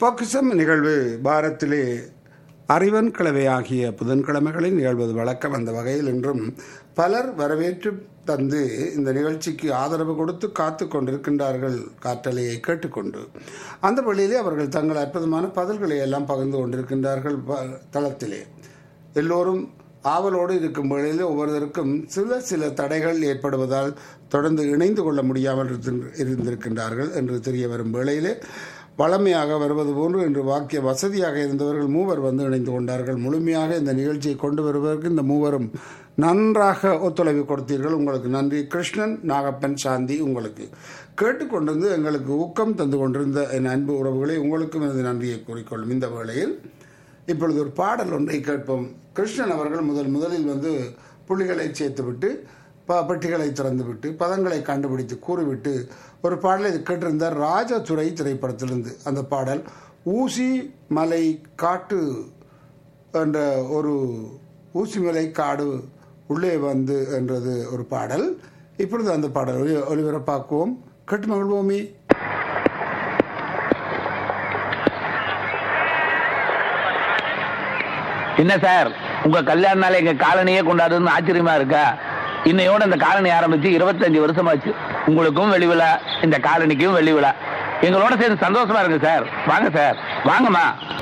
பொக்கிசம் நிகழ்வு பாரத்திலே அறிவன் கிழமை ஆகிய புதன்கிழமைகளில் நிகழ்வது வழக்கம் அந்த வகையில் இன்றும் பலர் வரவேற்று தந்து இந்த நிகழ்ச்சிக்கு ஆதரவு கொடுத்து காத்து கொண்டிருக்கின்றார்கள் காற்றலையை கேட்டுக்கொண்டு அந்த வழியிலே அவர்கள் தங்கள் அற்புதமான பதில்களை எல்லாம் பகிர்ந்து கொண்டிருக்கின்றார்கள் ப- தளத்திலே எல்லோரும் ஆவலோடு இருக்கும் வேளையில் ஒவ்வொருவருக்கும் சில சில தடைகள் ஏற்படுவதால் தொடர்ந்து இணைந்து கொள்ள முடியாமல் இருந்து- இருந்திருக்கின்றார்கள் என்று தெரிய வரும் வேளையிலே வளமையாக வருவது போன்று இன்று வாக்கிய வசதியாக இருந்தவர்கள் மூவர் வந்து இணைந்து கொண்டார்கள் முழுமையாக இந்த நிகழ்ச்சியை கொண்டு வருவதற்கு இந்த மூவரும் நன்றாக ஒத்துழைப்பு கொடுத்தீர்கள் உங்களுக்கு நன்றி கிருஷ்ணன் நாகப்பன் சாந்தி உங்களுக்கு கேட்டுக்கொண்டிருந்து எங்களுக்கு ஊக்கம் தந்து கொண்டிருந்த என் அன்பு உறவுகளை உங்களுக்கும் எனது நன்றியை கூறிக்கொள்ளும் இந்த வேளையில் இப்பொழுது ஒரு பாடல் ஒன்றை கேட்போம் கிருஷ்ணன் அவர்கள் முதல் முதலில் வந்து புள்ளிகளை சேர்த்துவிட்டு ப பெட்டிகளை திறந்துவிட்டு பதங்களை கண்டுபிடித்து கூறிவிட்டு ஒரு பாடலை கேட்டிருந்தார் ராஜதுரை திரைப்படத்திலிருந்து அந்த பாடல் ஊசி மலை காட்டு என்ற ஒரு ஊசிமலை காடு உள்ளே வந்து என்றது ஒரு பாடல் இப்பொழுது அந்த பாடல் ஒலி- ஒலிபரப்பாக்குவோம் கேட்டு மகிழ்வோமே என்ன சார் உங்க கல்யாண நாள் எங்க காலனியே கொண்டாடுறதுன்னு ஆச்சரியமா இருக்கா இன்னையோட இந்த காலனி ஆரம்பிச்சு இருபத்தஞ்சு வருஷமாச்சு உங்களுக்கும் வெளி விழா இந்த காலனிக்கும் வெளி விழா எங்களோட சேர்ந்து சந்தோஷமா இருக்கு சார் வாங்க சார் வாங்கம்மா